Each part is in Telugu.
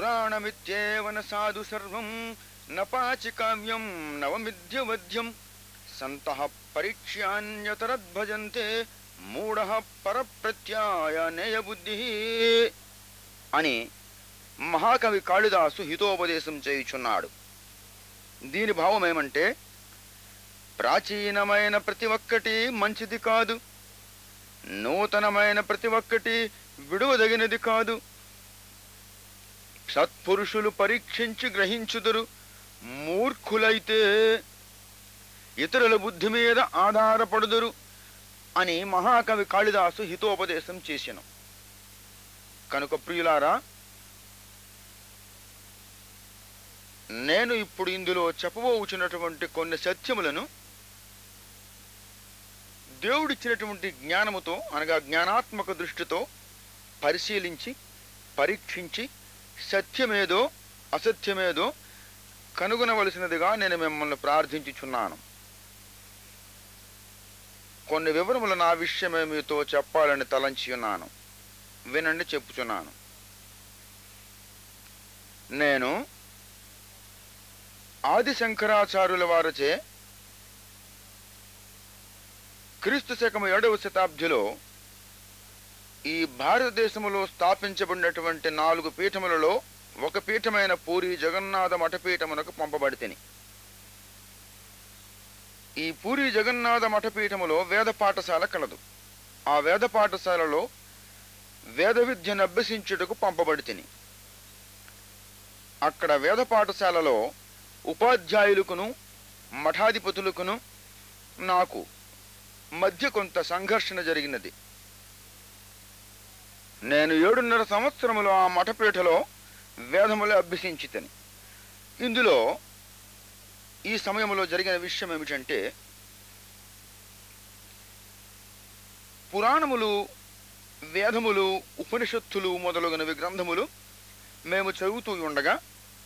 పురాణమిత్యేవ న సాధు సర్వం నపాచి కావ్యం నవమిథ్యవధ్యం సంతః పరీక్ష్యాన్యతరద్భజంతే మూఢ పరప్రత్యాయ నేయబుద్ధి అని మహాకవి కాళిదాసు హితోపదేశం చేయుచున్నాడు దీని భావం ఏమంటే ప్రాచీనమైన ప్రతి ఒక్కటి మంచిది కాదు నూతనమైన ప్రతి ఒక్కటి విడువదగినది కాదు సత్పురుషులు పరీక్షించి గ్రహించుదురు మూర్ఖులైతే ఇతరుల బుద్ధి మీద ఆధారపడుదురు అని మహాకవి కాళిదాసు హితోపదేశం చేసెను కనుక ప్రియులారా నేను ఇప్పుడు ఇందులో చెప్పబోచున్నటువంటి కొన్ని సత్యములను దేవుడిచ్చినటువంటి జ్ఞానముతో అనగా జ్ఞానాత్మక దృష్టితో పరిశీలించి పరీక్షించి సత్యమేదో అసత్యమేదో కనుగొనవలసినదిగా నేను మిమ్మల్ని ప్రార్థించుచున్నాను కొన్ని వివరములు నా విషయమే మీతో చెప్పాలని తలంచి ఉన్నాను వినండి చెప్పుచున్నాను నేను ఆది శంకరాచార్యుల వారిచే క్రీస్తు శకము ఏడవ శతాబ్దిలో ఈ భారతదేశములో స్థాపించబడినటువంటి నాలుగు పీఠములలో ఒక పీఠమైన పూరి జగన్నాథ మఠపీఠమునకు పంపబడితిని ఈ పూరి జగన్నాథ మఠపీఠములో వేద పాఠశాల కలదు ఆ వేద పాఠశాలలో వేద విద్యను అభ్యసించుటకు పంపబడితిని అక్కడ వేద పాఠశాలలో ఉపాధ్యాయులకును మఠాధిపతులకును నాకు మధ్య కొంత సంఘర్షణ జరిగినది నేను ఏడున్నర సంవత్సరములు ఆ మఠపీఠలో వేదములు అభ్యసించితని ఇందులో ఈ సమయంలో జరిగిన విషయం ఏమిటంటే పురాణములు వేదములు ఉపనిషత్తులు మొదలగునవి గ్రంథములు మేము చదువుతూ ఉండగా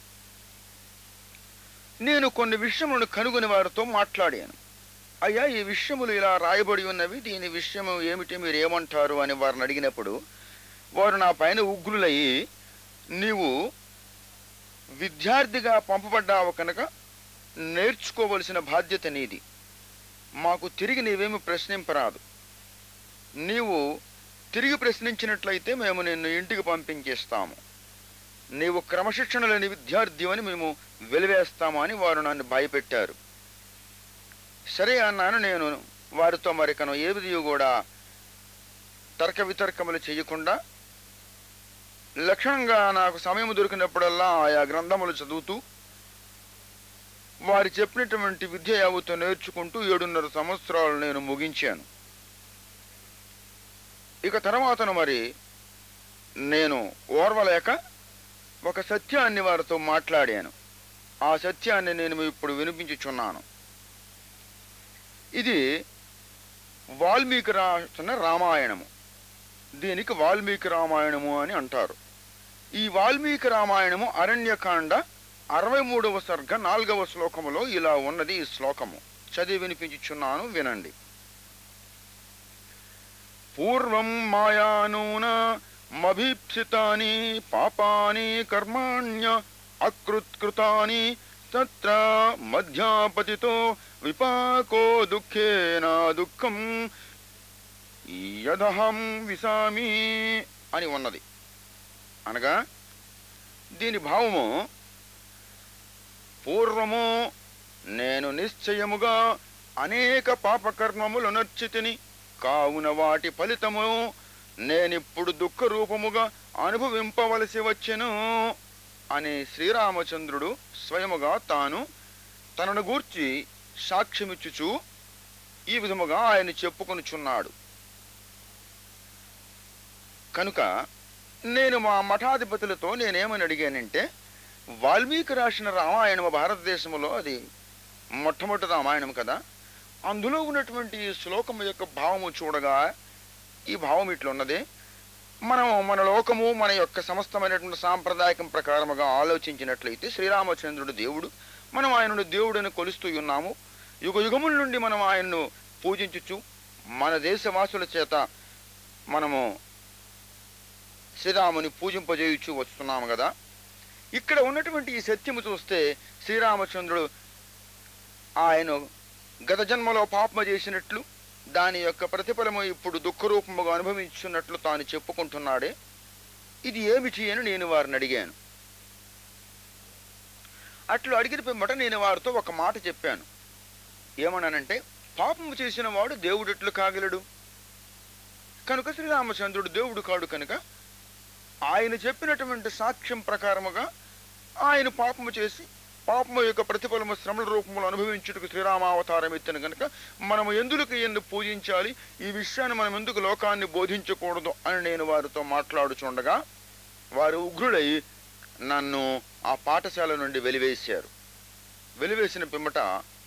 నేను కొన్ని విషయములను కనుగొని వారితో మాట్లాడాను అయ్యా ఈ విషయములు ఇలా రాయబడి ఉన్నవి దీని విషయము ఏమిటి మీరు ఏమంటారు అని వారిని అడిగినప్పుడు వారు నా పైన ఉగ్రులయ్యి నీవు విద్యార్థిగా పంపబడ్డావు కనుక నేర్చుకోవలసిన బాధ్యత నీది మాకు తిరిగి నీవేమి ప్రశ్నింపరాదు నీవు తిరిగి ప్రశ్నించినట్లయితే మేము నిన్ను ఇంటికి పంపించేస్తాము నీవు క్రమశిక్షణ లేని విద్యార్థి అని మేము వెలివేస్తాము అని వారు నన్ను భయపెట్టారు సరే అన్నాను నేను వారితో మరికను ఏ విధి కూడా తర్క వితర్కములు చేయకుండా లక్షణంగా నాకు సమయం దొరికినప్పుడల్లా ఆయా గ్రంథములు చదువుతూ వారు చెప్పినటువంటి విద్య యావత్తు నేర్చుకుంటూ ఏడున్నర సంవత్సరాలు నేను ముగించాను ఇక తర్వాతను మరి నేను ఓర్వలేక ఒక సత్యాన్ని వారితో మాట్లాడాను ఆ సత్యాన్ని నేను ఇప్పుడు వినిపించుచున్నాను ఇది వాల్మీకి రాసిన రామాయణము దీనికి వాల్మీకి రామాయణము అని అంటారు ఈ వాల్మీకి రామాయణము అరణ్యకాండ అరవై మూడవ సర్గ నాలుగవ శ్లోకములో ఇలా ఉన్నది ఈ శ్లోకము చదివి వినిపించుచున్నాను వినండి పూర్వం మాయానూన మభీప్సితాని పాపాని కర్మాణ్య అకృత్కృతాని తత్ర మధ్యాపతితో విపాకో దుఃఖేన దుఃఖం యదహం విసామి అని ఉన్నది అనగా దీని భావము పూర్వము నేను నిశ్చయముగా అనేక పాపకర్మములు నర్చితిని కావున వాటి ఫలితము నేనిప్పుడు దుఃఖ రూపముగా అనుభవింపవలసి వచ్చెను అని శ్రీరామచంద్రుడు స్వయముగా తాను తనను గూర్చి సాక్ష్యమిచ్చుచు ఈ విధముగా ఆయన చెప్పుకొనుచున్నాడు కనుక నేను మా మఠాధిపతులతో నేనేమని అడిగానంటే వాల్మీకి రాసిన రామాయణము భారతదేశంలో అది మొట్టమొదటి రామాయణం కదా అందులో ఉన్నటువంటి ఈ శ్లోకం యొక్క భావము చూడగా ఈ భావం ఇట్లున్నది మనం మన లోకము మన యొక్క సమస్తమైనటువంటి సాంప్రదాయకం ప్రకారముగా ఆలోచించినట్లయితే శ్రీరామచంద్రుడు దేవుడు మనం ఆయనను దేవుడని కొలుస్తూ ఉన్నాము యుగ యుగముల నుండి మనం ఆయన్ను పూజించుచు మన దేశవాసుల చేత మనము శ్రీరాముని పూజింపజేయుచు వస్తున్నాము కదా ఇక్కడ ఉన్నటువంటి ఈ సత్యము చూస్తే శ్రీరామచంద్రుడు ఆయన గత జన్మలో పాపమ చేసినట్లు దాని యొక్క ప్రతిఫలము ఇప్పుడు దుఃఖరూపముగా అనుభవించున్నట్లు తాను చెప్పుకుంటున్నాడే ఇది ఏమిటి అని నేను వారిని అడిగాను అట్లు అడిగిన పిమ్మట నేను వారితో ఒక మాట చెప్పాను ఏమన్నానంటే పాపము చేసిన వాడు దేవుడెట్లు కాగలడు కనుక శ్రీరామచంద్రుడు దేవుడు కాడు కనుక ఆయన చెప్పినటువంటి సాక్ష్యం ప్రకారముగా ఆయన పాపము చేసి పాపము యొక్క ప్రతిఫలము శ్రమల రూపంలో అనుభవించుటకు శ్రీరామావతారం ఎత్తిన కనుక మనము ఎందుకు ఈయన్ని పూజించాలి ఈ విషయాన్ని మనం ఎందుకు లోకాన్ని బోధించకూడదు అని నేను వారితో మాట్లాడుచుండగా వారు ఉగ్రులై నన్ను ఆ పాఠశాల నుండి వెలివేశారు వెలివేసిన పిమ్మట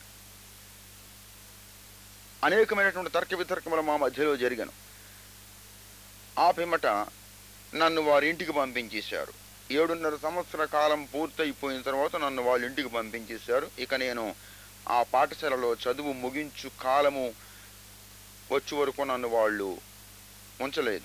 అనేకమైనటువంటి తర్క వితర్కములు మా మధ్యలో జరిగాను ఆ పిమ్మట నన్ను వారి ఇంటికి పంపించేశారు ఏడున్నర సంవత్సర కాలం పూర్తయిపోయిన తర్వాత నన్ను వాళ్ళ ఇంటికి పంపించేశారు ఇక నేను ఆ పాఠశాలలో చదువు ముగించు కాలము వచ్చే వరకు నన్ను వాళ్ళు ఉంచలేదు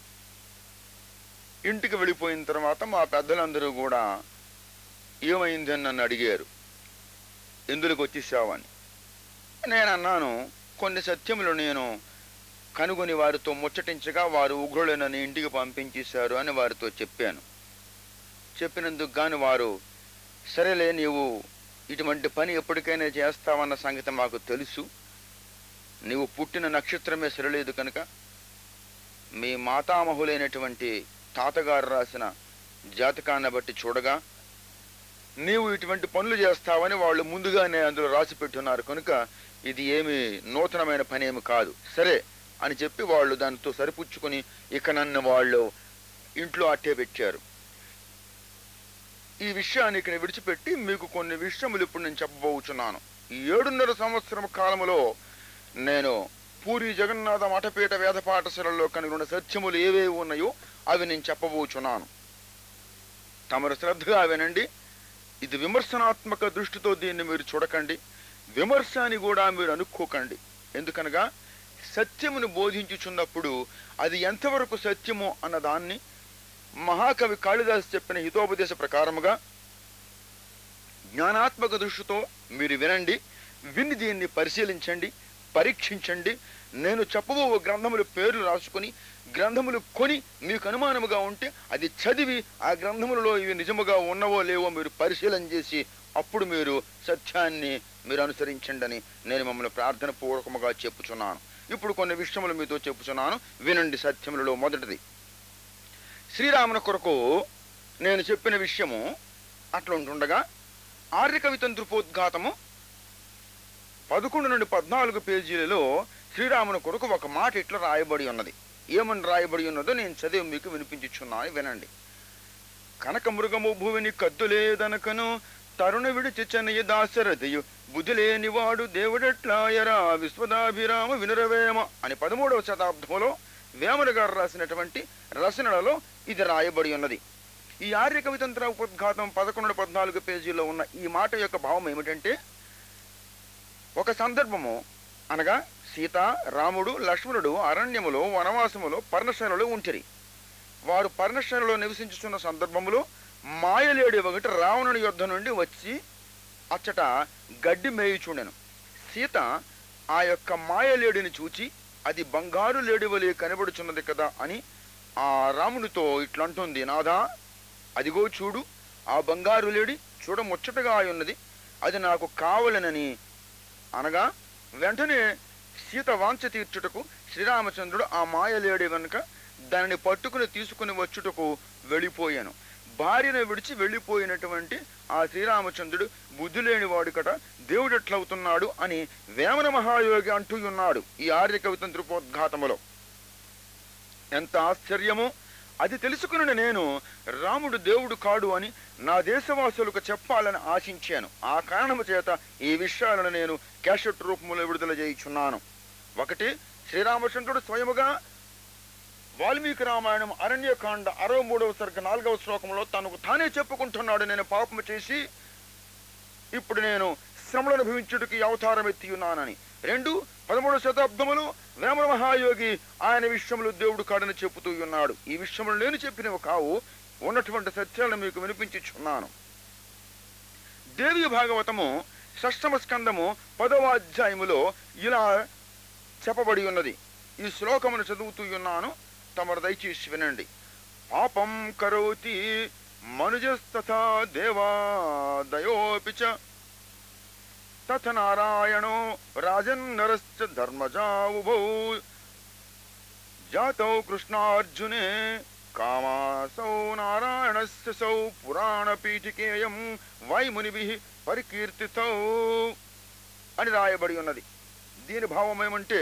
ఇంటికి వెళ్ళిపోయిన తర్వాత మా పెద్దలందరూ కూడా ఏమైందని నన్ను అడిగారు ఎందుకు వచ్చేసావని నేను అన్నాను కొన్ని సత్యములు నేను కనుగొని వారితో ముచ్చటించగా వారు ఉగ్రులనని ఇంటికి పంపించేశారు అని వారితో చెప్పాను చెప్పినందుకు గాను వారు సరేలే నీవు ఇటువంటి పని ఎప్పటికైనా చేస్తావన్న సంగతి మాకు తెలుసు నీవు పుట్టిన నక్షత్రమే సరలేదు కనుక మీ మాతామహులైనటువంటి తాతగారు రాసిన జాతకాన్ని బట్టి చూడగా నీవు ఇటువంటి పనులు చేస్తావని వాళ్ళు ముందుగానే అందులో రాసి పెట్టున్నారు కనుక ఇది ఏమి నూతనమైన పని ఏమి కాదు సరే అని చెప్పి వాళ్ళు దానితో సరిపుచ్చుకొని ఇక నన్ను వాళ్ళు ఇంట్లో అట్టే పెట్టారు ఈ విషయాన్ని ఇక్కడ విడిచిపెట్టి మీకు కొన్ని విషయములు ఇప్పుడు నేను చెప్పబోచున్నాను ఈ ఏడున్నర సంవత్సరం కాలములో నేను పూరి జగన్నాథ మఠపీఠ వేద పాఠశాలలో కనుగొన్న సత్యములు ఏవేవి ఉన్నాయో అవి నేను చెప్పబోచున్నాను తమరు శ్రద్ధగా వినండి ఇది విమర్శనాత్మక దృష్టితో దీన్ని మీరు చూడకండి విమర్శ అని కూడా మీరు అనుకోకండి ఎందుకనగా సత్యమును బోధించుచున్నప్పుడు అది ఎంతవరకు సత్యమో అన్న దాన్ని మహాకవి కాళిదాసు చెప్పిన హితోపదేశ ప్రకారముగా జ్ఞానాత్మక దృష్టితో మీరు వినండి విని దీన్ని పరిశీలించండి పరీక్షించండి నేను చెప్పబో గ్రంథముల పేర్లు రాసుకొని గ్రంథములు కొని మీకు అనుమానముగా ఉంటే అది చదివి ఆ గ్రంథములలో ఇవి నిజముగా ఉన్నవో లేవో మీరు పరిశీలన చేసి అప్పుడు మీరు సత్యాన్ని మీరు అనుసరించండి అని నేను మమ్మల్ని ప్రార్థన పూర్వకముగా చెప్పుచున్నాను ఇప్పుడు కొన్ని విషయములు మీతో చెప్పుచున్నాను వినండి సత్యములలో మొదటిది శ్రీరాముని కొరకు నేను చెప్పిన విషయము అట్లా ఉంటుండగా ఆర్యక వితంత్రుపోద్ఘాతము పదకొండు నుండి పద్నాలుగు పేజీలలో శ్రీరాముని కొరకు ఒక మాట ఇట్లా రాయబడి ఉన్నది ఏమని రాయబడి ఉన్నదో నేను చదివి మీకు వినిపించుచున్నాను వినండి కనక మృగము భూమిని కద్దులేదనకను తరుణ విడిచి చెన్నయ్య దాశరథయు బుద్ధి లేనివాడు దేవుడెట్లాయరా విశ్వదాభిరామ వినురవేమ అని పదమూడవ శతాబ్దంలో వేమన గారు రాసినటువంటి రచనలలో ఇది రాయబడి ఉన్నది ఈ ఆర్య కవితంత్ర ఉపద్ఘాతం పదకొండు పద్నాలుగు పేజీలో ఉన్న ఈ మాట యొక్క భావం ఏమిటంటే ఒక సందర్భము అనగా సీత రాముడు లక్ష్మణుడు అరణ్యములో వనవాసములో పర్ణశాలలో ఉంటిరి వారు పర్ణశాలలో నివసించుతున్న సందర్భములో మాయలేడి ఒకటి రావణుని యుద్ధ నుండి వచ్చి అచ్చట గడ్డి మేయుచుండెను సీత ఆ యొక్క మాయలేడిని చూచి అది బంగారు లేడి వలె కనబడుచున్నది కదా అని ఆ రామునితో ఇట్లంటుంది నాదా అదిగో చూడు ఆ బంగారు లేడి చూడ ముచ్చటగా ఉన్నది అది నాకు కావలనని అనగా వెంటనే సీత వాంఛ తీర్చుటకు శ్రీరామచంద్రుడు ఆ మాయలేడి వెనుక దానిని పట్టుకుని తీసుకుని వచ్చుటకు వెళ్ళిపోయాను భార్యను విడిచి వెళ్ళిపోయినటువంటి ఆ శ్రీరామచంద్రుడు బుద్ధి లేని వాడు కట దేవుడు ఎట్లవుతున్నాడు అని వేమన మహాయోగి అంటూ ఉన్నాడు ఈ ఆర్య కవితం త్రిపోద్ఘాతములో ఎంత ఆశ్చర్యమో అది తెలుసుకుని నేను రాముడు దేవుడు కాడు అని నా దేశవాసులకు చెప్పాలని ఆశించాను ఆ కారణము చేత ఈ విషయాలను నేను క్యాషెట్ రూపంలో విడుదల చేయుచున్నాను ఒకటి శ్రీరామచంద్రుడు స్వయముగా వాల్మీకి రామాయణం అరణ్యకాండ అరవై మూడవ సర్గ నాలుగవ శ్లోకంలో తనకు తానే చెప్పుకుంటున్నాడు నేను పాపము చేసి ఇప్పుడు నేను శ్రమలను అనుభవించుటకు ఈ అవతారం ఎత్తి ఉన్నానని రెండు పదమూడవ శతాబ్దములో వేమన మహాయోగి ఆయన విషయములు దేవుడు కాడని చెప్పుతూ ఉన్నాడు ఈ విషయములు నేను చెప్పినవి కావు ఉన్నటువంటి సత్యాలను మీకు వినిపించుచున్నాను దేవి భాగవతము షష్టమ స్కందము పదవ అధ్యాయములో ఇలా చెప్పబడి ఉన్నది ఈ శ్లోకమును చదువుతూ ఉన్నాను తమరు దయచేసి వినండి పాపం కరోతి మనుజస్తథా దేవా దయోపి చ తథ నారాయణో రాజన్నరశ్చ ధర్మజా ఉభౌ జాతౌ కృష్ణార్జునే కామాసౌ నారాయణస్య సౌ పురాణపీఠికేయం వైమునిభి పరికీర్తితౌ అని రాయబడి ఉన్నది దీని భావం ఏమంటే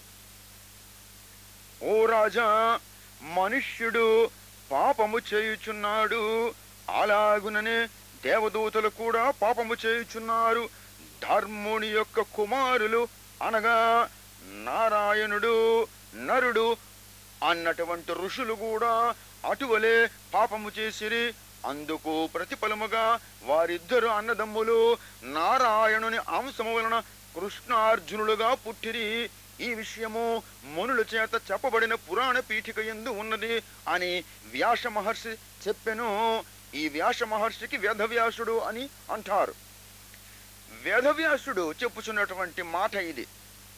ఓ రాజా మనుష్యుడు పాపము చేయుచున్నాడు అలాగుననే దేవదూతలు కూడా పాపము చేయుచున్నారు ధర్ముని యొక్క కుమారులు అనగా నారాయణుడు నరుడు అన్నటువంటి ఋషులు కూడా అటువలే పాపము చేసిరి అందుకు ప్రతిఫలముగా వారిద్దరు అన్నదమ్ములు నారాయణుని అంశము వలన కృష్ణార్జునులుగా పుట్టిరి ఈ విషయము మునుల చేత చెప్పబడిన పురాణ పీఠిక ఎందు ఉన్నది అని వ్యాస మహర్షి చెప్పెను ఈ వ్యాస మహర్షికి వేదవ్యాసుడు అని అంటారు వేదవ్యాసుడు చెప్పుచున్నటువంటి మాట ఇది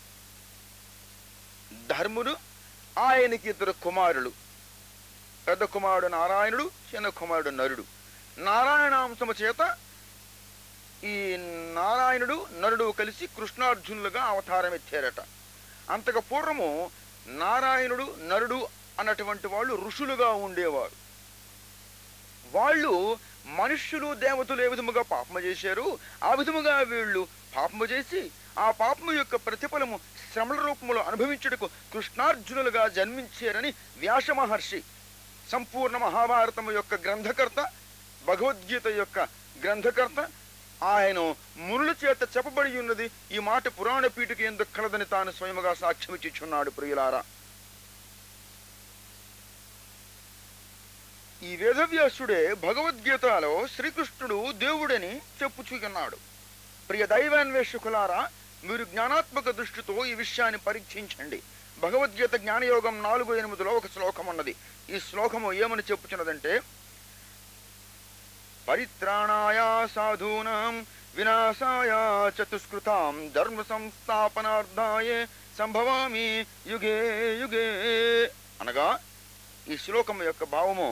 ధర్ముడు ఆయనకి ఇద్దరు కుమారులు పెద్ద కుమారుడు నారాయణుడు చిన్న కుమారుడు నరుడు నారాయణాంశము చేత ఈ నారాయణుడు నరుడు కలిసి కృష్ణార్జునులుగా అవతారం ఎత్తారట అంతకు పూర్వము నారాయణుడు నరుడు అన్నటువంటి వాళ్ళు ఋషులుగా ఉండేవారు వాళ్ళు మనుష్యులు దేవతలు ఏ విధముగా పాపము చేశారు ఆ విధముగా వీళ్ళు పాపము చేసి ఆ పాపము యొక్క ప్రతిఫలము శ్రమల రూపములో అనుభవించుటకు కృష్ణార్జునులుగా జన్మించారని వ్యాస మహర్షి సంపూర్ణ మహాభారతము యొక్క గ్రంథకర్త భగవద్గీత యొక్క గ్రంథకర్త ఆయన మునుల చేత చెప్పబడి ఉన్నది ఈ మాట పురాణ పీఠకి ఎందుకు కలదని తాను స్వయముగా సాక్ష్యమిచ్చుచున్నాడు ప్రియులారా ఈ వేదవ్యాసుడే భగవద్గీతలో శ్రీకృష్ణుడు దేవుడని చెప్పుచున్నాడు ప్రియ దైవాన్వేషకులారా మీరు జ్ఞానాత్మక దృష్టితో ఈ విషయాన్ని పరీక్షించండి భగవద్గీత జ్ఞానయోగం నాలుగు ఎనిమిదిలో ఒక శ్లోకం ఉన్నది ఈ శ్లోకము ఏమని చెప్పుచున్నదంటే పరిత్రాణాయ సాధూనాం వినాశాయ చతుష్కృతాం ధర్మ సంస్థాపనార్థాయ సంభవామి యుగే యుగే అనగా ఈ శ్లోకం యొక్క భావము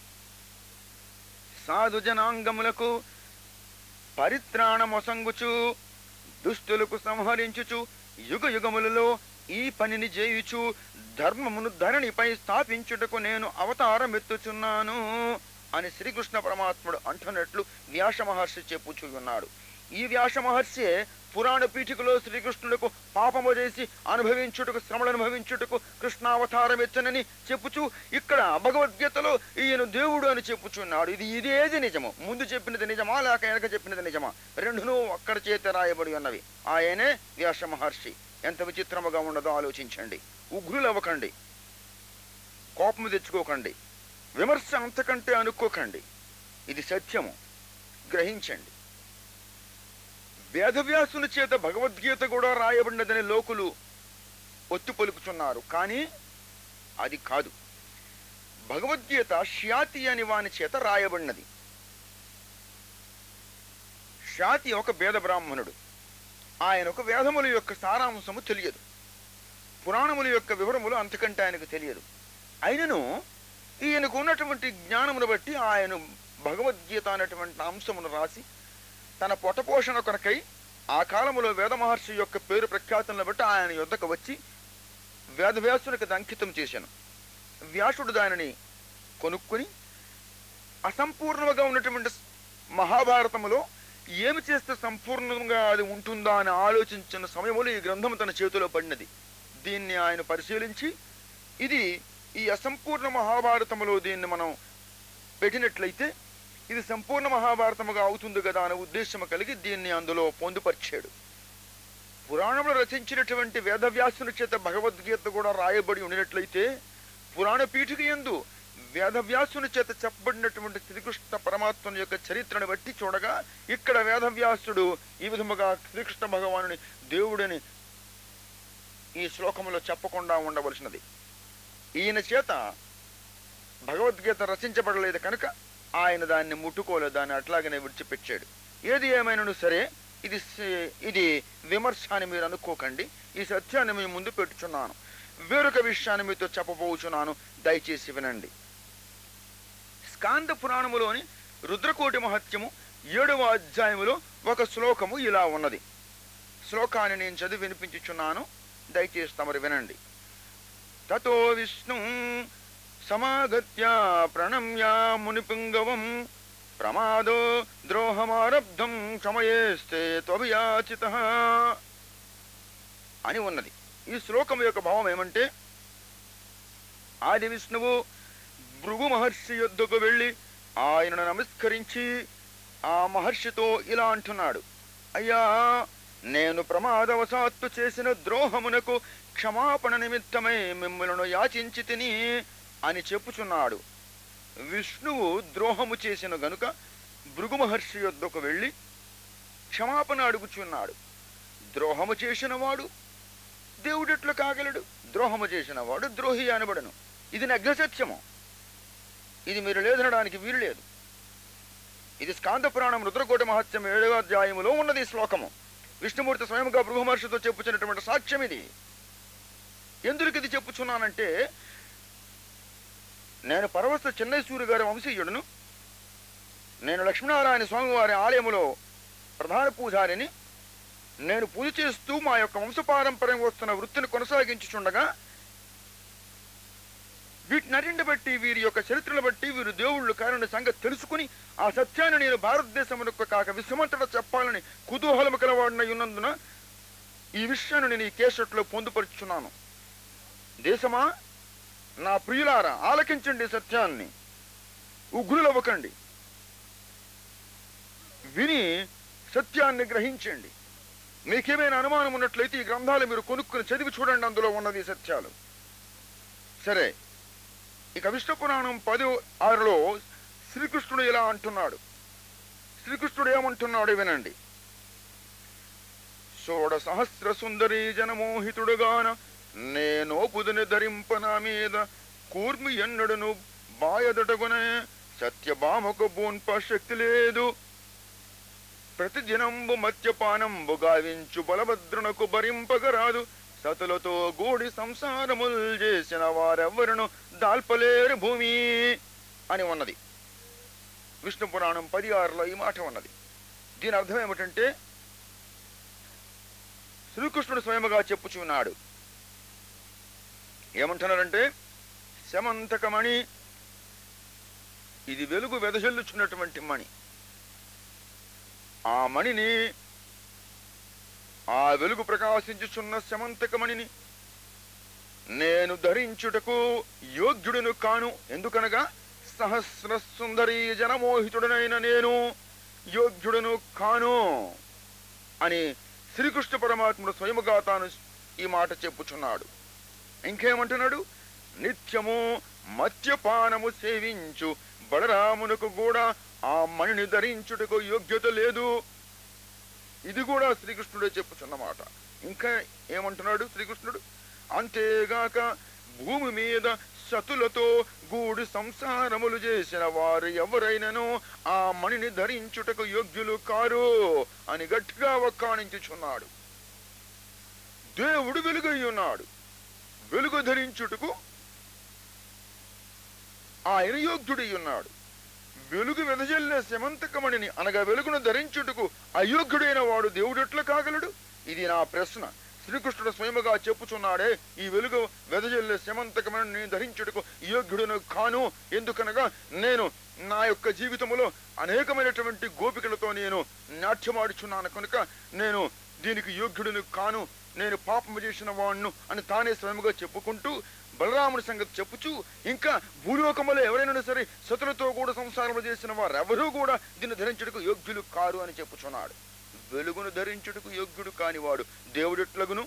సాధు జనాంగములకు పరిత్రాణమొసంగుచు దుష్టులకు సంహరించుచు యుగ యుగములలో ఈ పనిని చేయుచు ధర్మమును ధరణిపై స్థాపించుటకు నేను అవతారమెత్తుచున్నాను అని శ్రీకృష్ణ పరమాత్ముడు అంటున్నట్లు వ్యాస మహర్షి చెప్పుచూ ఉన్నాడు ఈ వ్యాస మహర్షి పురాణ పీఠికలో శ్రీకృష్ణులకు పాపము చేసి అనుభవించుటకు శ్రమలు అనుభవించుటకు కృష్ణావతారం ఎత్తనని చెప్పుచు ఇక్కడ భగవద్గీతలో ఈయన దేవుడు అని చెప్పుచున్నాడు ఇది ఇదేది నిజము ముందు చెప్పినది నిజమా లేక వెనక చెప్పినది నిజమా రెండును అక్కడ చేత రాయబడి ఉన్నవి ఆయనే వ్యాస మహర్షి ఎంత విచిత్రముగా ఉండదో ఆలోచించండి ఉగ్రులవ్వకండి కోపము తెచ్చుకోకండి విమర్శ అంతకంటే అనుకోకండి ఇది సత్యము గ్రహించండి వేదవ్యాసుని చేత భగవద్గీత కూడా రాయబడినదని లోకులు ఒత్తి పలుకుతున్నారు కానీ అది కాదు భగవద్గీత శ్యాతి అని వాని చేత రాయబడినది శాతి ఒక వేద బ్రాహ్మణుడు ఆయనకు వేదముల యొక్క సారాంశము తెలియదు పురాణముల యొక్క వివరములు అంతకంటే ఆయనకు తెలియదు అయినను ఈయనకు ఉన్నటువంటి జ్ఞానమును బట్టి ఆయన భగవద్గీత అనేటువంటి అంశమును రాసి తన పొటపోషణ కొరకై ఆ కాలములో వేద మహర్షి యొక్క పేరు ప్రఖ్యాతులను బట్టి ఆయన యుద్ధకు వచ్చి వేదవ్యాసునికి అది అంకితం చేశాను వ్యాసుడు దానిని కొనుక్కుని అసంపూర్ణముగా ఉన్నటువంటి మహాభారతములో ఏమి చేస్తే సంపూర్ణంగా అది ఉంటుందా అని ఆలోచించిన సమయంలో ఈ గ్రంథం తన చేతిలో పడినది దీన్ని ఆయన పరిశీలించి ఇది ఈ అసంపూర్ణ మహాభారతములో దీన్ని మనం పెట్టినట్లయితే ఇది సంపూర్ణ మహాభారతముగా అవుతుంది కదా అనే ఉద్దేశం కలిగి దీన్ని అందులో పొందుపరిచాడు పురాణంలో రచించినటువంటి వేదవ్యాసుని చేత భగవద్గీత కూడా రాయబడి ఉండినట్లయితే పురాణ పీఠిక ఎందు వేదవ్యాసుని చేత చెప్పబడినటువంటి శ్రీకృష్ణ పరమాత్మని యొక్క చరిత్రను బట్టి చూడగా ఇక్కడ వేదవ్యాసుడు ఈ విధముగా శ్రీకృష్ణ భగవానుని దేవుడని ఈ శ్లోకములో చెప్పకుండా ఉండవలసినది ఈయన చేత భగవద్గీత రచించబడలేదు కనుక ఆయన దాన్ని ముట్టుకోలేదు దాన్ని అట్లాగనే విడిచిపెట్టాడు ఏది ఏమైనాను సరే ఇది స- ఇది విమర్శ అని మీరు అనుకోకండి ఈ సత్యాన్ని మీ ముందు పెట్టుచున్నాను వేరొక విషయాన్ని మీతో చెప్పబోచున్నాను దయచేసి వినండి స్కాంద పురాణములోని రుద్రకోటి మహత్యము ఏడవ అధ్యాయములో ఒక శ్లోకము ఇలా ఉన్నది శ్లోకాన్ని నేను చదివి వినిపించుచున్నాను దయచేసి తమరు వినండి తతో విష్ణు సమాగత్య ప్రణమ్య మునిపుంగవం ప్రమాదో ద్రోహమారబ్ధం క్షమయేస్తే త్వభియాచిత అని ఉన్నది ఈ శ్లోకం యొక్క భావం ఏమంటే ఆది విష్ణువు భృగు మహర్షి యొద్దకు వెళ్ళి ఆయనను నమస్కరించి ఆ మహర్షితో ఇలా అంటున్నాడు అయ్యా నేను ప్రమాదవశాత్తు చేసిన ద్రోహమునకు క్షమాపణ నిమిత్తమై మిమ్మల్ని యాచించి తిని అని చెప్పుచున్నాడు విష్ణువు ద్రోహము చేసిన గనుక భృగు మహర్షి యొద్దకు వెళ్ళి క్షమాపణ అడుగుచున్నాడు ద్రోహము చేసిన వాడు దేవుడెట్లు కాగలడు ద్రోహము చేసిన వాడు ద్రోహి అనబడను ఇది నగ్న సత్యము ఇది మీరు లేదనడానికి వీలు లేదు ఇది స్కాంద పురాణం రుద్రకోట మహత్యం ఏడవ అధ్యాయములో ఉన్నది ఈ శ్లోకము విష్ణుమూర్తి స్వయంగా బృహమహర్షితో చెప్పుచున్నటువంటి సాక్ష్యం ఇది ఎందుకు ఇది చెప్పుచున్నానంటే నేను పరవస్థ చెన్నై సూర్య గారి వంశీయుడును నేను లక్ష్మీనారాయణ స్వామివారి ఆలయములో ప్రధాన పూజారిని నేను పూజ చేస్తూ మా యొక్క వంశపారంపర్యం వస్తున్న వృత్తిని కొనసాగించుచుండగా వీటినన్నింటి బట్టి వీరి యొక్క చరిత్రను బట్టి వీరు దేవుళ్ళు కారణ సంగతి తెలుసుకుని ఆ సత్యాన్ని నేను భారతదేశమునకు కాక విశ్వమంతటా చెప్పాలని కుతూహలము కలవాడినై ఉన్నందున ఈ విషయాన్ని నేను ఈ కేసట్లో పొందుపరుచున్నాను దేశమా నా ప్రియులారా ఆలకించండి ఈ సత్యాన్ని ఉగ్రులవ్వకండి విని సత్యాన్ని గ్రహించండి మీకేమైనా అనుమానం ఉన్నట్లయితే ఈ గ్రంథాలు మీరు కొనుక్కుని చదివి చూడండి అందులో ఉన్నది ఈ సత్యాలు సరే ఇక విష్ణు పురాణం పది ఆరులో శ్రీకృష్ణుడు ఇలా అంటున్నాడు శ్రీకృష్ణుడు ఏమంటున్నాడు వినండి షోడ సహస్ర సుందరీ జనమోహితుడుగాన నేనోపుదని ధరింపన మీద కూర్మి ఎన్నడును బాయదటగునే సత్యభామకు బోన్ప శక్తి లేదు ప్రతిదినంబు మద్యపానంబు గావించు బలభద్రునకు భరింపగరాదు సతులతో గూడి సంసారముల్ చేసిన వారెవ్వరును దాల్పలేరు భూమి అని ఉన్నది విష్ణు పురాణం పది ఆరులో ఈ మాట ఉన్నది దీని అర్థం ఏమిటంటే శ్రీకృష్ణుడు స్వయముగా చెప్పుచున్నాడు ఏమంటున్నారంటే శమంతకమణి ఇది వెలుగు వెదజల్లుచున్నటువంటి మణి ఆ మణిని ఆ వెలుగు ప్రకాశించుచున్న శమంతకమణిని నేను ధరించుటకు యోగ్యుడును కాను ఎందుకనగా సహస్ర సుందరీ జనమోహితుడనైన నేను యోగ్యుడును కాను అని శ్రీకృష్ణ పరమాత్ముడు స్వయముగా తాను ఈ మాట చెప్పుచున్నాడు ఇంకేమంటున్నాడు నిత్యము మద్యపానము సేవించు బలరామునకు కూడా ఆ మణిని ధరించుటకు యోగ్యత లేదు ఇది కూడా శ్రీకృష్ణుడే చెప్పుచున్న మాట ఇంకా ఏమంటున్నాడు శ్రీకృష్ణుడు అంతేగాక భూమి మీద సతులతో గూడి సంసారములు చేసిన వారు ఎవరైనను ఆ మణిని ధరించుటకు యోగ్యులు కారు అని గట్టిగా వక్కాణించుచున్నాడు దేవుడు వెలుగై ఉన్నాడు వెలుగు ధరించుటకు ఆయన యోగ్యుడై ఉన్నాడు వెలుగు వెదజల్లే శమంతకమణిని అనగా వెలుగును ధరించుటకు అయోగ్యుడైన వాడు దేవుడెట్లా కాగలడు ఇది నా ప్రశ్న శ్రీకృష్ణుడు స్వయముగా చెప్పుచున్నాడే ఈ వెలుగు వెదజల్లే శమంతకమణిని ధరించుటకు యోగ్యుడును కాను ఎందుకనగా నేను నా యొక్క జీవితములో అనేకమైనటువంటి గోపికలతో నేను నాట్యమాడుచున్నాను కనుక నేను దీనికి యోగ్యుడును కాను నేను పాపము చేసిన వాణ్ణు అని తానే స్వయముగా చెప్పుకుంటూ బలరాముడి సంగతి చెప్పుచూ ఇంకా భూలోకములో ఎవరైనా సరే సతులతో కూడా సంసారము చేసిన వారు ఎవరూ కూడా దీన్ని ధరించుటకు యోగ్యులు కారు అని చెప్పుచున్నాడు వెలుగును ధరించుటకు యోగ్యుడు కానివాడు దేవుడెట్లగును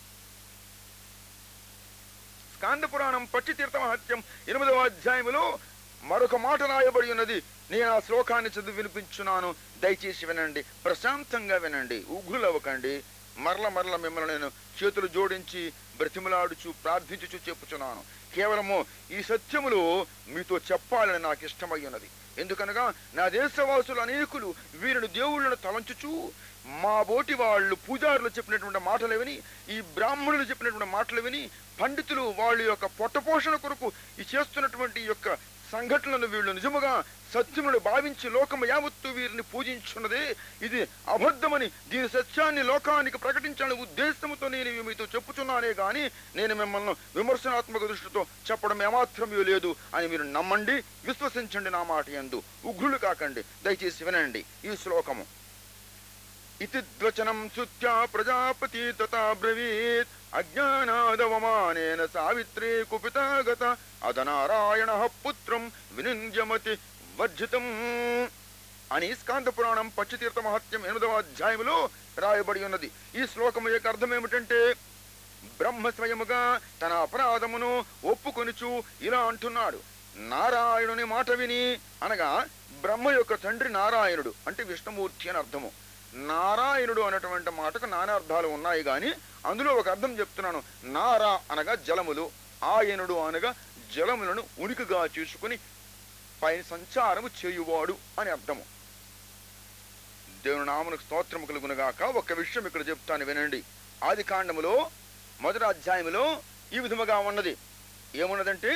స్కాంద పురాణం పట్టి తీర్థ మహత్యం ఎనిమిదవ అధ్యాయములో మరొక మాట రాయబడి ఉన్నది నేను ఆ శ్లోకాన్ని చదివి వినిపించున్నాను దయచేసి వినండి ప్రశాంతంగా వినండి ఉగ్రులవ్వకండి మరల మరల మిమ్మల్ని నేను చేతులు జోడించి బ్రతిమలాడుచు ప్రార్థించుచు చెప్పుచున్నాను కేవలము ఈ సత్యములు మీతో చెప్పాలని నాకు ఇష్టమై ఉన్నది ఎందుకనగా నా దేశవాసులు అనేకులు వీరిని దేవుళ్ళను తలంచుచు మా బోటి వాళ్ళు పూజారులు చెప్పినటువంటి మాటలు విని ఈ బ్రాహ్మణులు చెప్పినటువంటి మాటలు విని పండితులు వాళ్ళ యొక్క పొట్టపోషణ కొరకు ఈ చేస్తున్నటువంటి ఈ యొక్క సంఘటనలు వీళ్ళు నిజముగా సత్యములు భావించి లోకము యావత్తు వీరిని పూజించున్నదే ఇది అబద్ధమని దీని సత్యాన్ని లోకానికి ప్రకటించాలని ఉద్దేశంతో నేను ఇవి మీతో చెప్పుచున్నానే గాని నేను మిమ్మల్ని విమర్శనాత్మక దృష్టితో చెప్పడం ఏమాత్రం లేదు అని మీరు నమ్మండి విశ్వసించండి నా మాట యందు ఉగ్రులు కాకండి దయచేసి వినండి ఈ శ్లోకము ఇతి ద్వచనం శుత్యా ప్రజాపతి తథా బ్రవీత్ అజ్ఞానాదవమానేన సావిత్రీ కుపితాగత అదనారాయణ పుత్రం వినింజమతి వర్జితం అని స్కాంద పురాణం పచ్చతీర్థ మహత్యం ఎనిమిదవ అధ్యాయములో రాయబడి ఉన్నది ఈ శ్లోకము యొక్క అర్థం ఏమిటంటే బ్రహ్మ స్వయముగా తన అపరాధమును ఒప్పుకొనుచు ఇలా అంటున్నాడు నారాయణుని మాట విని అనగా బ్రహ్మ యొక్క తండ్రి నారాయణుడు అంటే విష్ణుమూర్తి అని అర్థము నారాయణుడు అనేటువంటి మాటకు నానా అర్థాలు ఉన్నాయి కానీ అందులో ఒక అర్థం చెప్తున్నాను నారా అనగా జలములు ఆయనుడు అనగా జలములను ఉనికిగా చేసుకుని పైన సంచారము చేయువాడు అని అర్థము దేవుని నామనికి స్తోత్రము కలుగునుగాక ఒక విషయం ఇక్కడ చెప్తాను వినండి ఆది కాండములో మొదటి అధ్యాయములో ఈ విధముగా ఉన్నది ఏమున్నదంటే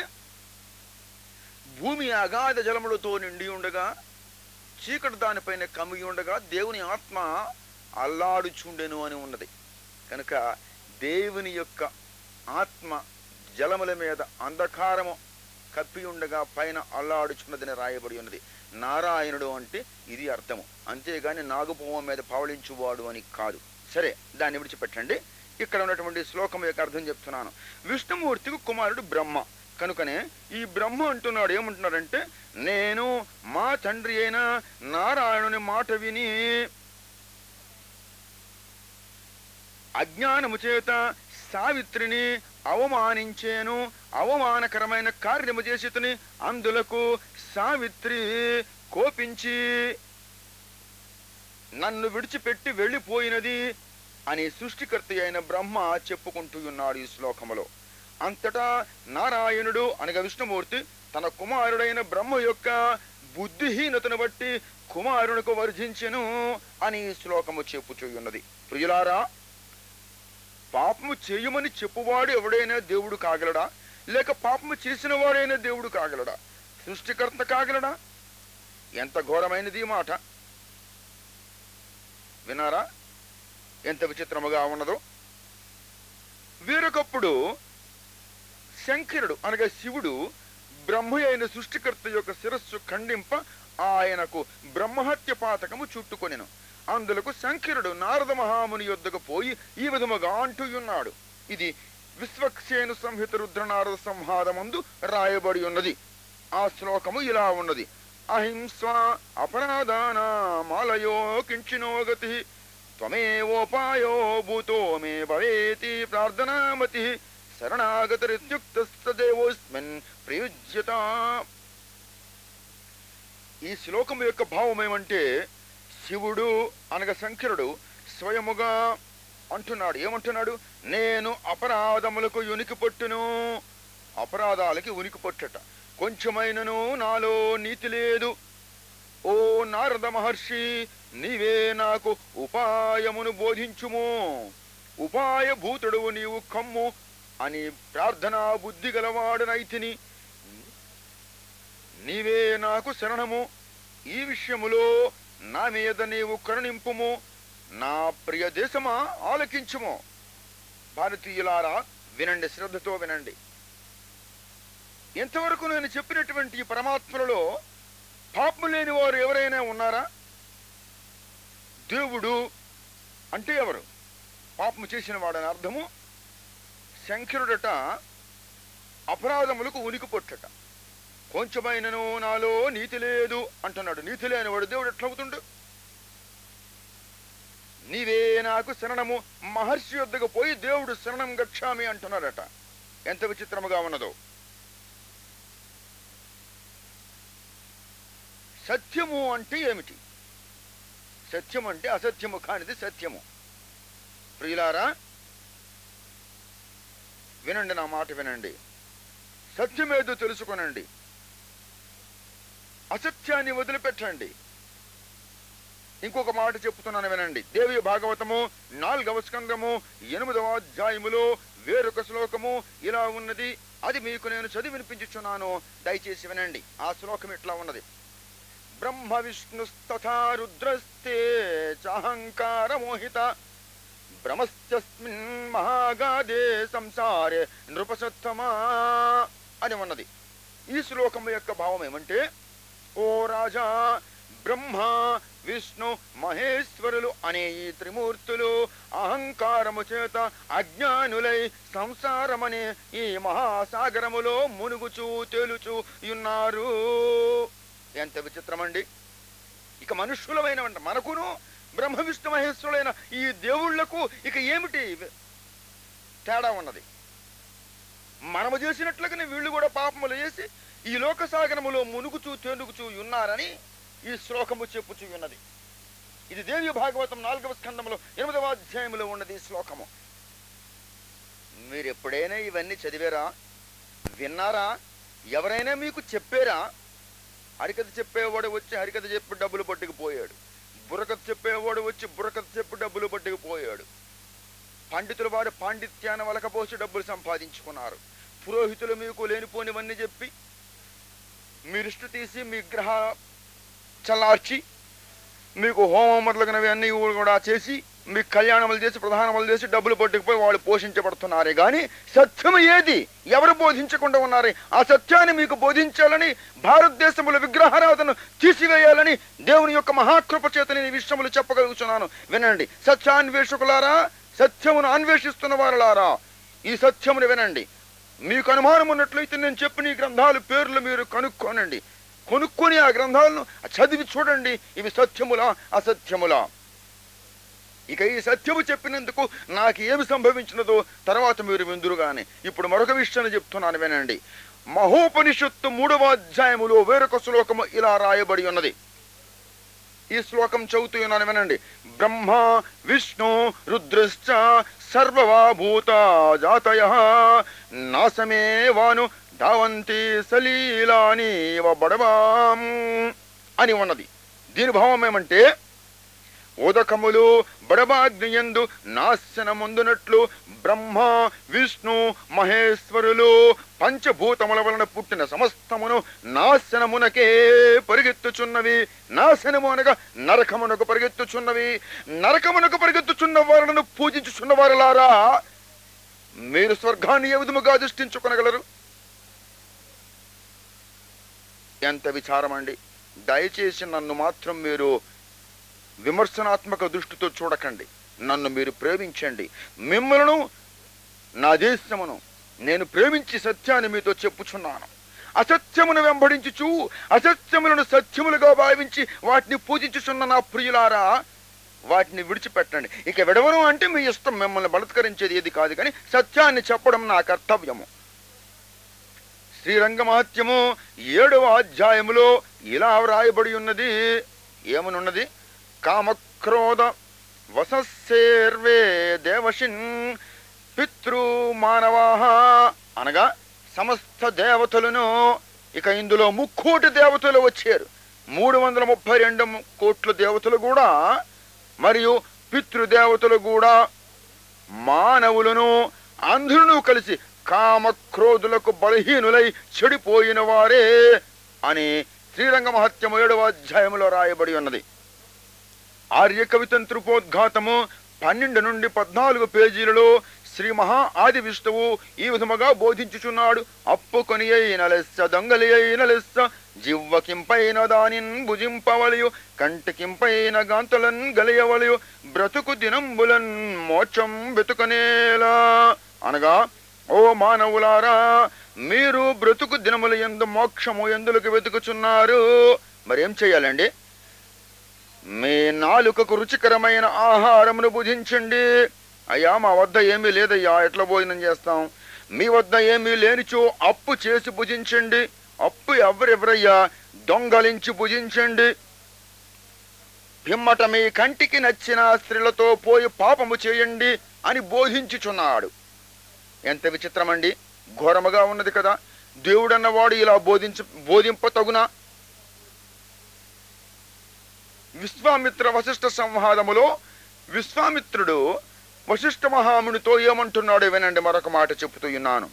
భూమి అగాధ జలములతో నిండి ఉండగా చీకటి దానిపైన కమ్మి ఉండగా దేవుని ఆత్మ అల్లాడుచుండెను అని ఉన్నది కనుక దేవుని యొక్క ఆత్మ జలముల మీద అంధకారము కప్పి ఉండగా పైన అల్లాడుచున్నదని రాయబడి ఉన్నది నారాయణుడు అంటే ఇది అర్థము అంతేగాని నాగుపోవం మీద పవళించువాడు అని కాదు సరే దాన్ని విడిచిపెట్టండి ఇక్కడ ఉన్నటువంటి శ్లోకం యొక్క అర్థం చెప్తున్నాను విష్ణుమూర్తికి కుమారుడు బ్రహ్మ కనుకనే ఈ బ్రహ్మ అంటున్నాడు ఏమంటున్నాడంటే నేను మా తండ్రి అయిన నారాయణుని మాట విని అజ్ఞానము చేత సావిత్రిని అవమానించేను అవమానకరమైన కార్యము చేసితుని అందులకు సావిత్రి కోపించి నన్ను విడిచిపెట్టి వెళ్ళిపోయినది అని సృష్టికర్త అయిన బ్రహ్మ చెప్పుకుంటూ ఉన్నాడు ఈ శ్లోకములో అంతటా నారాయణుడు అనగా విష్ణుమూర్తి తన కుమారుడైన బ్రహ్మ యొక్క బుద్ధిహీనతను బట్టి కుమారునికి వర్జించెను అని ఈ శ్లోకము చెప్పుచున్నది ప్రియులారా పాపము చేయమని చెప్పువాడు ఎవడైనా దేవుడు కాగలడా లేక పాపము చేసిన వాడైనా దేవుడు కాగలడా సృష్టికర్త కాగలడా ఎంత ఘోరమైనది ఈ మాట వినారా ఎంత విచిత్రముగా ఉన్నదో వేరొకప్పుడు శంకరుడు అనగా శివుడు బ్రహ్మ అయిన సృష్టికర్త యొక్క శిరస్సు ఖండింప ఆయనకు బ్రహ్మహత్య పాతకము చుట్టుకొనెను అందులకు శంకరుడు నారద మహాముని యొద్దకు పోయి ఈ విధముగా అంటున్నాడు ఇది విశ్వక్సేను సంహిత రుద్ర నారద సంహారమందు రాయబడి ఉన్నది ఆ శ్లోకము ఇలా ఉన్నది అహింస అపరాధానామాలయో కించినో గతి త్వమేవోపాయో భూతో మే భవేతి ప్రార్థనామతి శరణాగతరిత్యుక్తదేవోస్మిన్ ప్రయుజ్యత ఈ శ్లోకం యొక్క భావం ఏమంటే శివుడు అనగా శంకరుడు స్వయముగా అంటున్నాడు ఏమంటున్నాడు నేను అపరాధములకు ఉనికి పట్టును అపరాధాలకి ఉనికి పట్టుట కొంచెమైనను నాలో నీతి లేదు ఓ నారద మహర్షి నీవే నాకు ఉపాయమును బోధించుము ఉపాయభూతుడువు నీవు కమ్ము అని ప్రార్థనా బుద్ధి గలవాడనైతిని నీవే నాకు శరణము ఈ విషయములో నా మీద నీవు కరుణింపుము నా ప్రియ దేశమా ఆలకించుము భారతీయులారా వినండి శ్రద్ధతో వినండి ఎంతవరకు నేను చెప్పినటువంటి ఈ పరమాత్మలలో పాపం లేని వారు ఎవరైనా ఉన్నారా దేవుడు అంటే ఎవరు పాపము చేసిన వాడని అర్థము శంకరుడట అపరాధములకు ఉనికి పొట్టట కొంచెమైనను నాలో నీతి లేదు అంటున్నాడు నీతి లేనివాడు దేవుడు ఎట్లవుతుండు నీవే నాకు శరణము మహర్షి వద్దకు పోయి దేవుడు శరణం గచ్చామి అంటున్నాడట ఎంత విచిత్రముగా ఉన్నదో సత్యము అంటే ఏమిటి సత్యం అంటే అసత్యము కానిది సత్యము ప్రియులారా వినండి నా మాట వినండి సత్యమేదో తెలుసుకొనండి అసత్యాన్ని వదిలిపెట్టండి ఇంకొక మాట చెప్తున్నాను వినండి దేవి భాగవతము నాలుగవ స్కందము ఎనిమిదవ అధ్యాయములో వేరొక శ్లోకము ఇలా ఉన్నది అది మీకు నేను చదివి వినిపించుచున్నాను దయచేసి వినండి ఆ శ్లోకం ఇట్లా ఉన్నది బ్రహ్మ విష్ణుస్తథా రుద్రస్తే చాహంకార మోహిత భ్రమస్యస్మిన్ మహాగాదే సంసారే నృపసత్తమా అని ఉన్నది ఈ శ్లోకం యొక్క భావం ఏమంటే ఓ రాజా బ్రహ్మ విష్ణు మహేశ్వరులు అనే ఈ త్రిమూర్తులు అహంకారము చేత అజ్ఞానులై సంసారమనే ఈ మహాసాగరములో మునుగుచూ తేలుచూ ఉన్నారు ఎంత విచిత్రమండి ఇక మనుష్యులమైన మనకును బ్రహ్మ విష్ణు మహేశ్వరులైన ఈ దేవుళ్లకు ఇక ఏమిటి తేడా ఉన్నది మనము చేసినట్లుగానే వీళ్ళు కూడా పాపములు చేసి ఈ లోక సాగరములో మునుగుచూ తేనుగుచూ ఉన్నారని ఈ శ్లోకము చెప్పుచూ ఉన్నది ఇది దేవి భాగవతం నాలుగవ స్కందంలో ఎనిమిదవ అధ్యాయంలో ఉన్నది ఈ శ్లోకము మీరు ఎప్పుడైనా ఇవన్నీ చదివారా విన్నారా ఎవరైనా మీకు చెప్పారా హరికథ చెప్పేవాడు వచ్చి హరికథ చెప్పి డబ్బులు పట్టుకుపోయాడు బుర్రకథ చెప్పేవాడు వచ్చి బుర్రకథ చెప్పి డబ్బులు పట్టుకుపోయాడు పండితుల వారు పాండిత్యాన్ని వలకపోసి డబ్బులు సంపాదించుకున్నారు పురోహితులు మీకు లేనిపోనివన్నీ చెప్పి మీరిష్టు తీసి మీ గ్రహ చల్లార్చి మీకు హోమం మొదలగినవి అన్నీ కూడా చేసి మీకు కళ్యాణములు చేసి ప్రధానములు చేసి డబ్బులు పట్టుకుపోయి వాళ్ళు పోషించబడుతున్నారే కానీ సత్యం ఏది ఎవరు బోధించకుండా ఉన్నారే ఆ సత్యాన్ని మీకు బోధించాలని భారతదేశంలో విగ్రహారాధన తీసివేయాలని దేవుని యొక్క మహాకృప చేత నేను ఈ విషయములు చెప్పగలుగుతున్నాను వినండి సత్యాన్వేషకులారా సత్యమును అన్వేషిస్తున్న వారులారా ఈ సత్యమును వినండి మీకు అనుమానం ఉన్నట్లయితే నేను చెప్పిన ఈ గ్రంథాలు పేర్లు మీరు కనుక్కోనండి కొనుక్కొని ఆ గ్రంథాలను చదివి చూడండి ఇవి సత్యములా అసత్యములా ఇక ఈ సత్యము చెప్పినందుకు నాకు ఏమి సంభవించినదో తర్వాత మీరు విందురుగానే ఇప్పుడు మరొక విషయాన్ని చెప్తున్నాను వినండి మహోపనిషత్తు మూడవ అధ్యాయములో వేరొక శ్లోకము ఇలా రాయబడి ఉన్నది ఈ శ్లోకం చదువుతూ ఉన్నాను వినండి బ్రహ్మ విష్ణు రుద్రశ్చ సర్వవా భూత జాతయ నాశమే వాను ధావంతి సలీలాని బడబాం అని ఉన్నది దీని భావం ఏమంటే ఉదకములు బడబాగ్నియందు నాశనముందునట్లు బ్రహ్మ విష్ణు మహేశ్వరులు పంచభూతముల వలన పుట్టిన సమస్తమును నాశనమునకే పరిగెత్తుచున్నవి నాశనము అనగా నరకమునకు పరిగెత్తుచున్నవి నరకమునకు పరిగెత్తుచున్న వారులను పూజించుచున్న వారులారా మీరు స్వర్గాన్ని ఏ విధముగా దృష్టించుకొనగలరు ఎంత విచారం అండి దయచేసి నన్ను మాత్రం మీరు విమర్శనాత్మక దృష్టితో చూడకండి నన్ను మీరు ప్రేమించండి మిమ్మలను నా దేశమును నేను ప్రేమించి సత్యాన్ని మీతో చెప్పుచున్నాను అసత్యమును వెంబడించుచు అసత్యములను సత్యములుగా భావించి వాటిని పూజించుచున్న నా ప్రియులారా వాటిని విడిచిపెట్టండి ఇక విడవను అంటే మీ ఇష్టం మిమ్మల్ని బలత్కరించేది ఏది కాదు కానీ సత్యాన్ని చెప్పడం నా కర్తవ్యము శ్రీరంగ మహత్యము ఏడవ అధ్యాయములో ఇలా వ్రాయబడి ఉన్నది ఏమనున్నది కామక్రోధ వసస్సేర్వే దేవశిన్ పితృ మానవాహ అనగా సమస్త దేవతలను ఇక ఇందులో ముక్కోటి దేవతలు వచ్చారు మూడు వందల ముప్పై రెండు కోట్ల దేవతలు కూడా మరియు పితృదేవతలు కూడా మానవులను అందరూ కలిసి కామక్రోధులకు బలహీనులై చెడిపోయిన వారే అని శ్రీరంగ మహత్యము ఏడవ అధ్యాయంలో రాయబడి ఉన్నది ఆర్య కవితంత్రుపోద్ఘాతము పన్నెండు నుండి పద్నాలుగు పేజీలలో శ్రీ మహా ఆది విష్ణువు ఈ విధముగా బోధించుచున్నాడు అప్పు కొని అయిన లెస్స దొంగలి అయిన లెస్స జివ్వకింపైన దానిన్ భుజింపవలయు కంటికింపైన గాంతులన్ గలియవలయు బ్రతుకు దినంబులన్ మోక్షం వెతుకనేలా అనగా ఓ మానవులారా మీరు బ్రతుకు దినముల ఎందు మోక్షము ఎందులకు వెతుకుచున్నారు మరేం చేయాలండి మీ నాలుకకు రుచికరమైన ఆహారమును భుజించండి అయ్యా మా వద్ద ఏమీ లేదయ్యా ఎట్లా భోజనం చేస్తాం మీ వద్ద ఏమీ లేనిచో అప్పు చేసి భుజించండి అప్పు ఎవరెవరయ్యా దొంగలించి భుజించండి పిమ్మట మీ కంటికి నచ్చిన స్త్రీలతో పోయి పాపము చేయండి అని బోధించుచున్నాడు ఎంత విచిత్రమండి ఘోరముగా ఉన్నది కదా దేవుడన్నవాడు ఇలా బోధించ బోధింప తగునా విశ్వామిత్ర వశిష్ఠ సంవాదములో విశ్వామిత్రుడు వశిష్ఠ మహామునితో ఏమంటున్నాడు వినండి మరొక మాట చెబుతూ ఉన్నాను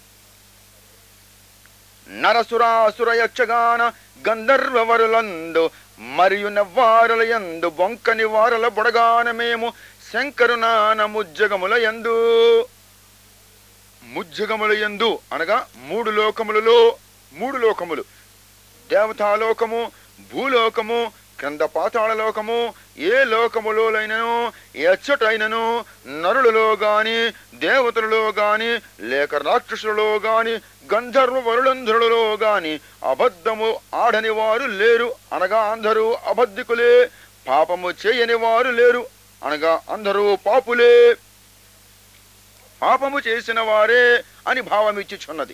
నరసురాసుర యక్షగాన గంధర్వవరులందు మరియు నవ్వారల యందు బొంకని వారల బుడగాన మేము శంకరునాన ముజ్జగముల యందు ముజ్జగముల యందు అనగా మూడు లోకములలో మూడు లోకములు దేవతాలోకము భూలోకము క్రింద పాతాళ లోకము ఏ లోకములోనైనను ఎచ్చటైనను నరులలో గాని దేవతలలో గాని లేక రాక్షసులలో గాని గంధర్వ వరులంధరులలో గాని అబద్ధము ఆడని వారు లేరు అనగా అందరూ అబద్ధికులే పాపము చేయని వారు లేరు అనగా అందరూ పాపులే పాపము చేసిన వారే అని భావమిచ్చుచున్నది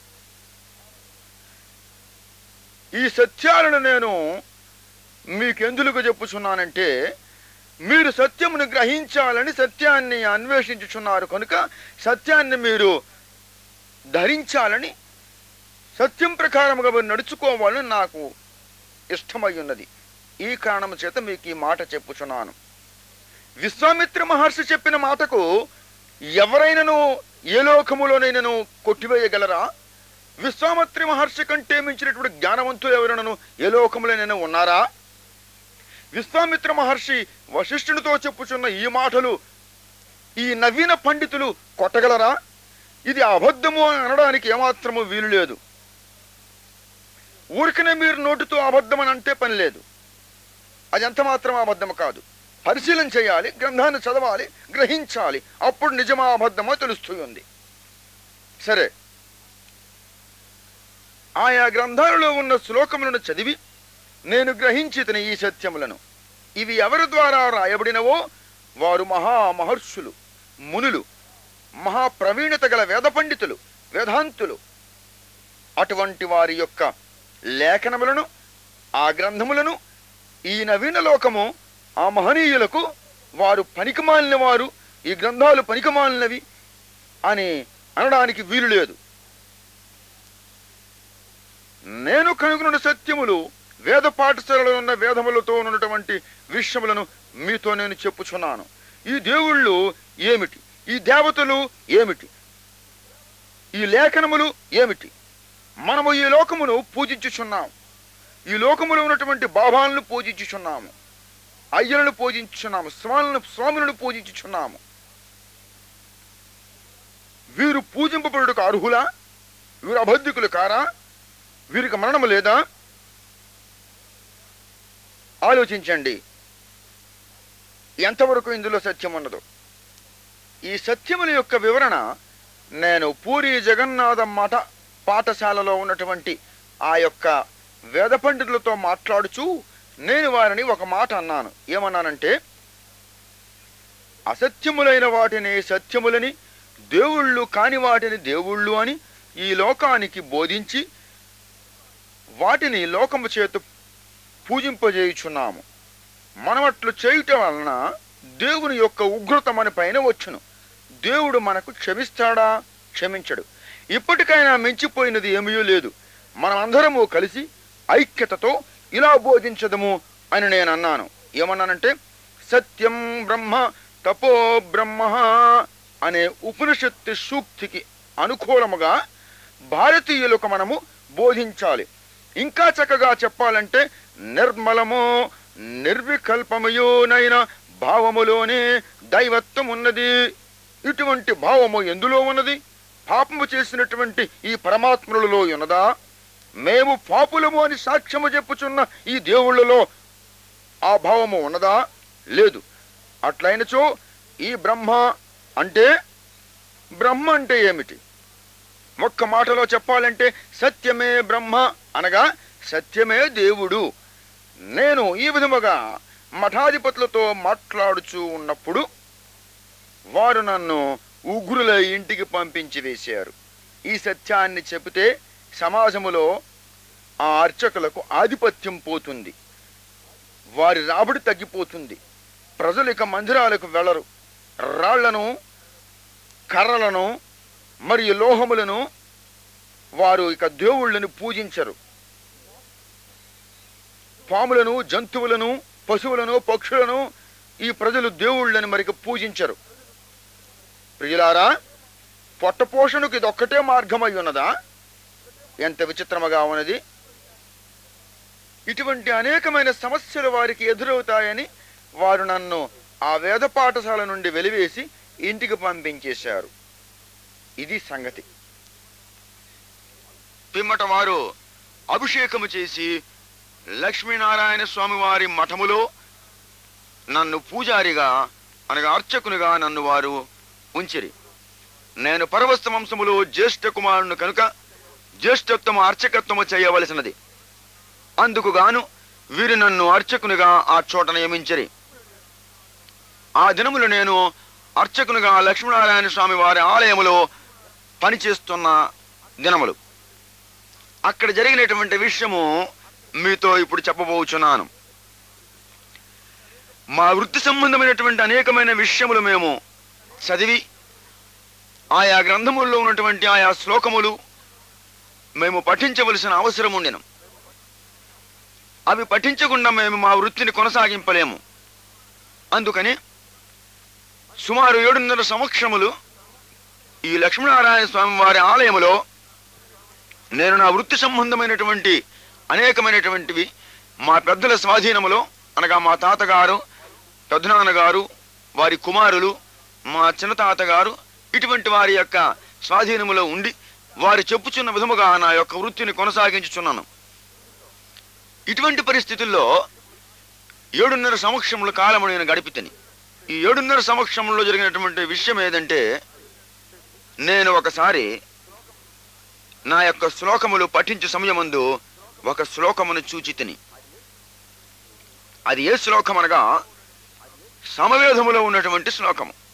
ఈ సత్యాలను నేను మీకెందులకు చెప్పుచున్నానంటే మీరు సత్యమును గ్రహించాలని సత్యాన్ని అన్వేషించుచున్నారు కనుక సత్యాన్ని మీరు ధరించాలని సత్యం ప్రకారముగా మీరు నడుచుకోవాలని నాకు ఇష్టమై ఉన్నది ఈ కారణం చేత మీకు ఈ మాట చెప్పుచున్నాను విశ్వామిత్ర మహర్షి చెప్పిన మాటకు ఎవరైనను ఏ లోకములోనైనను కొట్టివేయగలరా విశ్వామిత్ర మహర్షి కంటే మించినటువంటి జ్ఞానవంతులు ఎవరైనను ఏ లోకములోనైనా ఉన్నారా విశ్వామిత్ర మహర్షి వశిష్ఠునితో చెప్పుచున్న ఈ మాటలు ఈ నవీన పండితులు కొట్టగలరా ఇది అబద్ధము అని అనడానికి ఏమాత్రము వీలు లేదు ఊరికనే మీరు నోటితో అబద్ధం అని అంటే పని లేదు అది ఎంత మాత్రం అబద్ధం కాదు పరిశీలన చేయాలి గ్రంథాన్ని చదవాలి గ్రహించాలి అప్పుడు నిజమా అబద్ధమో తెలుస్తుంది సరే ఆయా గ్రంథాలలో ఉన్న శ్లోకములను చదివి నేను గ్రహించితని ఈ సత్యములను ఇవి ఎవరి ద్వారా రాయబడినవో వారు మహా మహర్షులు మునులు మహాప్రవీణత గల వేద పండితులు వేదాంతులు అటువంటి వారి యొక్క లేఖనములను ఆ గ్రంథములను ఈ నవీన లోకము ఆ మహనీయులకు వారు పనికిమాలిన వారు ఈ గ్రంథాలు పనికిమాలినవి అని అనడానికి వీలు లేదు నేను కనుగొన్న సత్యములు వేద పాఠశాలలో ఉన్న వేదములతో ఉన్నటువంటి విషయములను మీతో నేను చెప్పుచున్నాను ఈ దేవుళ్ళు ఏమిటి ఈ దేవతలు ఏమిటి ఈ లేఖనములు ఏమిటి మనము ఈ లోకమును పూజించుచున్నాము ఈ లోకములో ఉన్నటువంటి బాబాలను పూజించుచున్నాము అయ్యలను పూజించుచున్నాము స్వాములను స్వాములను పూజించుచున్నాము వీరు పూజింపబడుటకు అర్హులా వీరు అబద్ధికులు కారా వీరికి మరణము లేదా ఆలోచించండి ఎంతవరకు ఇందులో సత్యం ఉన్నదో ఈ సత్యముల యొక్క వివరణ నేను పూరి జగన్నాథ మఠ పాఠశాలలో ఉన్నటువంటి ఆ యొక్క వేద పండితులతో మాట్లాడుచూ నేను వారిని ఒక మాట అన్నాను ఏమన్నానంటే అసత్యములైన వాటిని సత్యములని దేవుళ్ళు కాని వాటిని దేవుళ్ళు అని ఈ లోకానికి బోధించి వాటిని లోకము చేత పూజింపజేయుచున్నాము మనమట్లు చేయుట వలన దేవుని యొక్క ఉగ్రత మన పైన వచ్చును దేవుడు మనకు క్షమిస్తాడా క్షమించడు ఇప్పటికైనా మించిపోయినది ఏమీ లేదు మనమందరము కలిసి ఐక్యతతో ఇలా బోధించదము అని నేను అన్నాను ఏమన్నానంటే సత్యం బ్రహ్మ తపో బ్రహ్మ అనే ఉపనిషత్తు సూక్తికి అనుకూలముగా భారతీయులకు మనము బోధించాలి ఇంకా చక్కగా చెప్పాలంటే నిర్మలము నిర్వికల్పమయోనైన భావములోనే దైవత్వం ఉన్నది ఇటువంటి భావము ఎందులో ఉన్నది పాపము చేసినటువంటి ఈ పరమాత్ములలో ఉన్నదా మేము పాపులము అని సాక్ష్యము చెప్పుచున్న ఈ దేవుళ్ళలో ఆ భావము ఉన్నదా లేదు అట్లయినచో ఈ బ్రహ్మ అంటే బ్రహ్మ అంటే ఏమిటి ఒక్క మాటలో చెప్పాలంటే సత్యమే బ్రహ్మ అనగా సత్యమే దేవుడు నేను ఈ విధముగా మఠాధిపతులతో మాట్లాడుచూ ఉన్నప్పుడు వారు నన్ను ఉగ్రుల ఇంటికి పంపించి వేశారు ఈ సత్యాన్ని చెబితే సమాజములో ఆ అర్చకులకు ఆధిపత్యం పోతుంది వారి రాబడి తగ్గిపోతుంది ప్రజలు ఇక మందిరాలకు వెళ్ళరు రాళ్లను కర్రలను మరియు లోహములను వారు ఇక దేవుళ్ళని పూజించరు పాములను జంతువులను పశువులను పక్షులను ఈ ప్రజలు దేవుళ్ళని మరికి పూజించరు ప్రియులారా పొట్టపోషణకు ఇదొక్కటే మార్గమై ఉన్నదా ఎంత విచిత్రముగా ఉన్నది ఇటువంటి అనేకమైన సమస్యలు వారికి ఎదురవుతాయని వారు నన్ను ఆ వేద పాఠశాల నుండి వెలివేసి ఇంటికి పంపించేశారు ఇది సంగతి పిమ్మట వారు అభిషేకము చేసి లక్ష్మీనారాయణ స్వామి వారి మఠములో నన్ను పూజారిగా అనగా అర్చకునిగా నన్ను వారు ఉంచిరి నేను పరవస్త వంశములో జ్యేష్ఠ కుమారుని కనుక జ్యేష్ఠత్వము అర్చకత్వము చేయవలసినది అందుకు గాను వీరు నన్ను అర్చకునిగా ఆ చోట నియమించరి ఆ దినములు నేను అర్చకునిగా లక్ష్మీనారాయణ స్వామి వారి ఆలయములో పనిచేస్తున్న దినములు అక్కడ జరిగినటువంటి విషయము మీతో ఇప్పుడు చెప్పబోచున్నాను మా వృత్తి సంబంధమైనటువంటి అనేకమైన విషయములు మేము చదివి ఆయా గ్రంథముల్లో ఉన్నటువంటి ఆయా శ్లోకములు మేము పఠించవలసిన అవసరం ఉండెను అవి పఠించకుండా మేము మా వృత్తిని కొనసాగింపలేము అందుకని సుమారు ఏడున్నర సంవత్సరములు ఈ లక్ష్మీనారాయణ స్వామి వారి ఆలయములో నేను నా వృత్తి సంబంధమైనటువంటి అనేకమైనటువంటివి మా పెద్దల స్వాధీనములో అనగా మా తాతగారు పెద్దనాన్నగారు వారి కుమారులు మా చిన్న తాతగారు ఇటువంటి వారి యొక్క స్వాధీనములో ఉండి వారు చెప్పుచున్న విధముగా నా యొక్క వృత్తిని కొనసాగించుచున్నాను ఇటువంటి పరిస్థితుల్లో ఏడున్నర సంవత్సరముల కాలము నేను గడిపితని ఈ ఏడున్నర సంవత్సరంలో జరిగినటువంటి విషయం ఏదంటే నేను ఒకసారి నా యొక్క శ్లోకములు పఠించు సమయమందు ఒక శ్లోకమును చూచి తిని అది ఏ శ్లోకం అనగా సమవేధములో ఉన్నటువంటి శ్లోకము